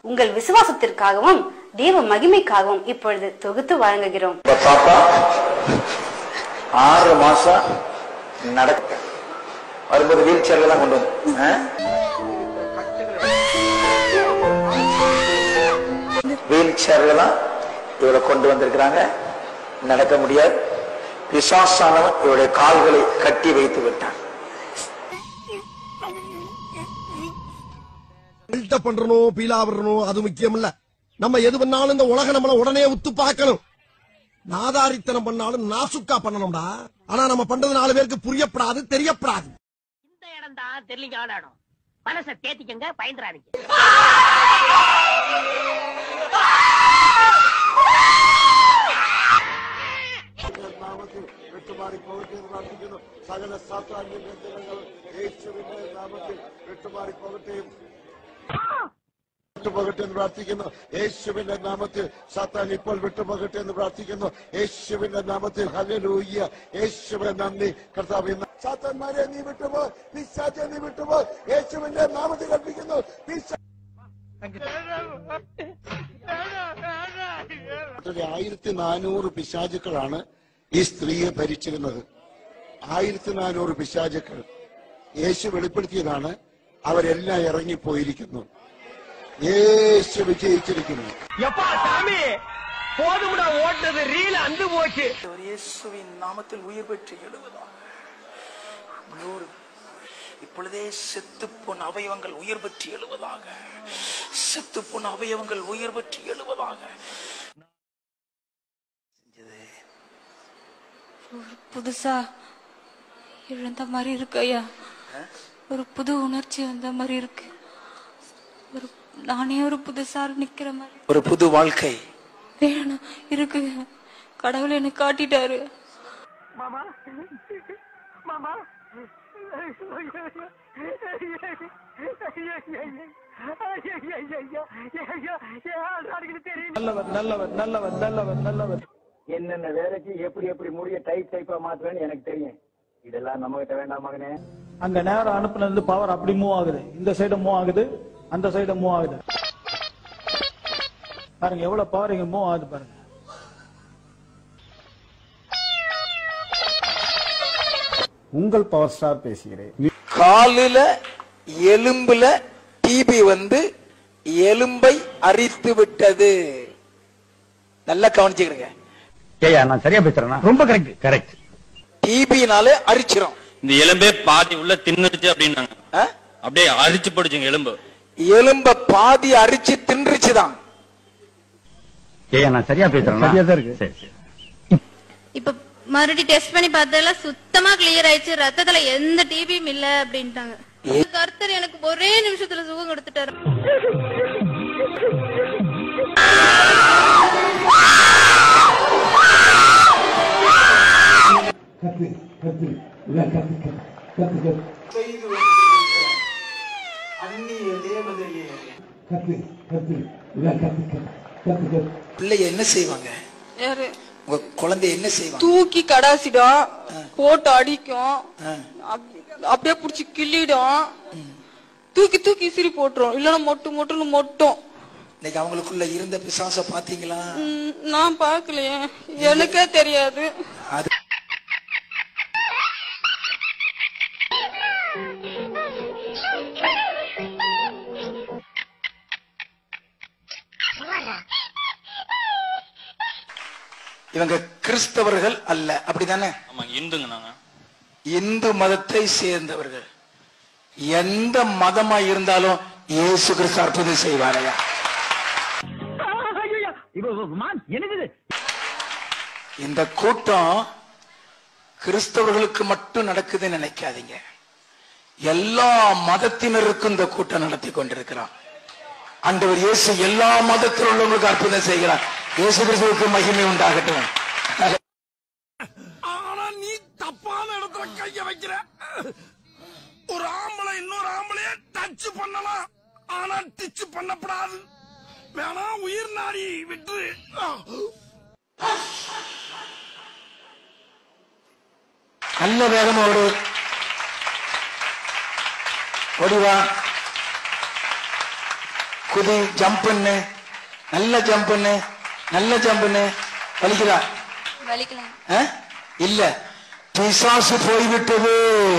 உங்கள் விசுவாசத்திற்காகவும் தேவ மகிமைக்காகவும் இப்பொழுது தொகுத்து வழங்குகிறோம் இப்ப பாப்பா ஆறு மாசம் நடக்க வரும்போது வீல் சேர்ல தான் கொண்டு வந்து ஆ? வீல் சேர்ல தான் இவளை கொண்டு வந்திருக்கிறாங்க நடக்க முடியாது பிசாசானவன் இவளுடைய கால்களை கட்டி வைத்து விட்டான் பில்டப் பண்றணும் பீலா விடணும் அது முக்கியம் இல்ல நம்ம எது பண்ணாலும் இந்த உலகம் நம்மள உடனே உத்து பார்க்கணும் நாதாரித்தனம் பண்ணாலும் நாசுக்கா பண்ணணும்டா ஆனா நம்ம பண்றது நாலு பேருக்கு புரியப்படாது தெரியப்படாது இந்த இடம் தான் தெரியலிங்கான இடம் மனசை தேத்திக்கங்க பயந்துறாதீங்க വെട്ടുമാറി പോകട്ടെ എന്ന് പ്രാർത്ഥിക്കുന്നു സകല സാത്താന്യ ബന്ധനങ്ങൾ യേശുവിന്റെ നാമത്തിൽ വെട്ടുമാറി പോകട്ടെയും വിട്ടുപോകട്ടെ എന്ന് പ്രാർത്ഥിക്കുന്നു യേശുവിന്റെ നാമത്തിൽ സാത്താൻ ഇപ്പോൾ വിട്ടുപോകട്ടെ എന്ന് പ്രാർത്ഥിക്കുന്നു യേശുവിന്റെ നാമത്തിൽ ഹല്ലേലൂയ്യ യേശുവിനെ നന്ദി കർത്താവ് സാത്താന്മാരെ നീ വിട്ടുപോ പിശാചെ നീ വിട്ടുപോ യേശുവിന്റെ നാമത്തിൽ കൽപ്പിക്കുന്നു പിശാ ആയിരത്തി നാനൂറ് പിശാചുക്കളാണ് ഈ സ്ത്രീയെ ഭരിച്ചിരുന്നത് ആയിരത്തി നാനൂറ് പിശാചുക്കൾ യേശു വെളിപ്പെടുത്തിയതാണ് അവരെല്ലാം ഇറങ്ങിപ്പോയിരിക്കുന്നു യേശു വിജയിച്ചിരിക്കുന്നു எப்பா சாமி போதும்டா ஓட்டுறது ரீல் அந்து போச்சு இயேசுவின் நாமத்தில் உயிர் பெற்று எழுவதாக முன்னூறு இப்பொழுதே செத்து போன அவயவங்கள் உயிர் பெற்று எழுவதாக செத்து போன அவயவங்கள் உயிர் பெற்று எழுவதாக செஞ்சது ஒரு புதுசா இழந்த மாதிரி இருக்கு ஐயா ஒரு புது உணர்ச்சி வந்த மாதிரி இருக்கு ஒரு நானே ஒரு புதுசா நிக்கிற மாதிரி ஒரு புது வாழ்க்கை வேணும் இருக்கு கடவுள் எனக்கு காட்டிட்டாரு மாமா மாமா நல்லவர் நல்லவர் நல்லவர் நல்லவர் நல்லவர் என்னென்ன வேலைக்கு எப்படி எப்படி முடிய டைப் டைப்பா மாத்துவேன்னு எனக்கு தெரியும் இதெல்லாம் நம்ம கிட்ட வேண்டாம் மகனே அங்க நேரம் அனுப்புனது இருந்து பவர் அப்படி மூவ் ஆகுது இந்த சைடு மூவ் ஆகுது அந்த சைடு மூவ் ஆகுது பாருங்க எவ்வளவு பவர் இங்க மூவ் ஆகுது பாருங்க உங்கள் பவர் ஸ்டார் பேசுகிறேன் காலில எலும்புல டிபி வந்து எலும்பை அரித்து விட்டது நல்லா கவனிச்சுக்கிறீங்க ஏயா நான் சரியா பேசுறேனா ரொம்ப கரெக்ட் கரெக்ட் டிபினாலே அரிச்சிரும் இந்த எலும்பே பாதி உள்ள தின்னுச்சு அப்படின்னாங்க ஆ? அப்படியே அரிச்சு போடுச்சுங்க எலும்பு எலும்ப பாதி அரிச்சு தின்றுச்சுதான் ஏயா நான் சரியா பேசுறேனா சரியா தான் இருக்கு சரி சரி இப்ப மறுபடியும் டெஸ்ட் பண்ணி பார்த்ததுல சுத்தமா கிளியர் ஆயிடுச்சு ரத்தத்துல எந்த டிபியும் இல்ல அப்படின்ட்டாங்க கர்த்தர் எனக்கு ஒரே நிமிஷத்துல சுகம் கொடுத்துட்டாரு பிள்ளைய என்ன செய்வாங்க யாரு உங்க குழந்தை என்ன செய்வாங்க தூக்கி கடாசிடும் போட்டு அடிக்கும் அப்படி- அப்படியே புடிச்சு கிள்ளிடும் தூக்கி தூக்கி சிரி போட்டுரும் இல்லன்னா மொட்டு மொட்டுன்னு மொட்டும் இன்னைக்கு அவங்களுக்குள்ள இருந்த பிசாச பாத்தீங்களா ம், நான் பாக்கலையே எனக்கே தெரியாது அது இவங்க கிறிஸ்தவர்கள் அல்ல அப்படிதானே ஆமா இந்துங்க நாங்க இந்து மதத்தை சேர்ந்தவர்கள் எந்த மதமா இருந்தாலும் இயேசு கிறிஸ்து அற்புதம் செய்வாரையா என்னது இந்த கூட்டம் கிறிஸ்தவர்களுக்கு மட்டும் நடக்குதுன்னு நினைக்காதீங்க எல்லா மதத்தினருக்கும் இந்த கூட்டம் நடத்தி கொண்டிருக்கிறான் ஆண்டவர் இயேசு எல்லா மதத்தில் உள்ளவங்களுக்கு அற்புதம் செய்கிறார் இயேசு கிறிஸ்துவுக்கு மகிமை உண்டாகட்டும் ஆனா நீ தப்பான இடத்துல கைய வைக்கிற ஒரு ஆம்பளை இன்னொரு ஆம்பளைய டச் பண்ணலாம் ஆனா டிச் பண்ணப்படாது வேணா உயிர் நாடி விட்டு நல்ல வேகமா ஓடு ஓடி வா குதி ஜம்ப் பண்ணு நல்ல ஜம்ப் பண்ணு நல்ல ஜம்ப் பண்ணு வலிக்குதா வலிக்கலாம் ஆ? இல்ல பிசாசு போய்விட்டது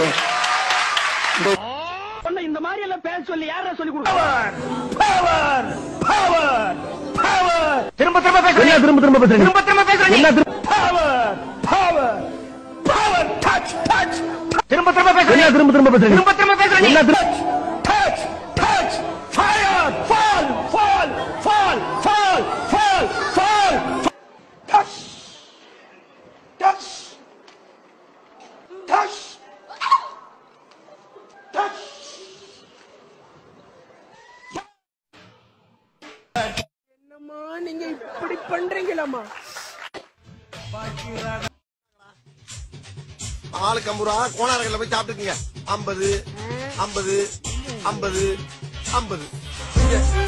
இந்த இந்த மாதிரி எல்லாம் பேச சொல்லி யாரா சொல்லி கொடுப்பவர் பவர் பவர் பவர் திரும்ப திரும்ப பேசுறீங்க திரும்ப திரும்ப பேசுறீங்க திரும்ப திரும்ப பேசுறீங்க என்ன power power power touch touch திரும்ப திரும்ப பேசுறீங்க திரும்ப திரும்ப பேசுறீங்க திரும்ப திரும்ப பேசுறீங்க என்ன touch touch fire fall fall fall fall fall fall touch touch touch touch என்னம்மா நீங்க இப்படி பண்றீங்களாமா ஆளுக்கு ஐம்பது ரூபா கோணாரங்கள்ல போய் சாப்பிட்டுக்குங்க ஐம்பது ஐம்பது ஐம்பது ஐம்பது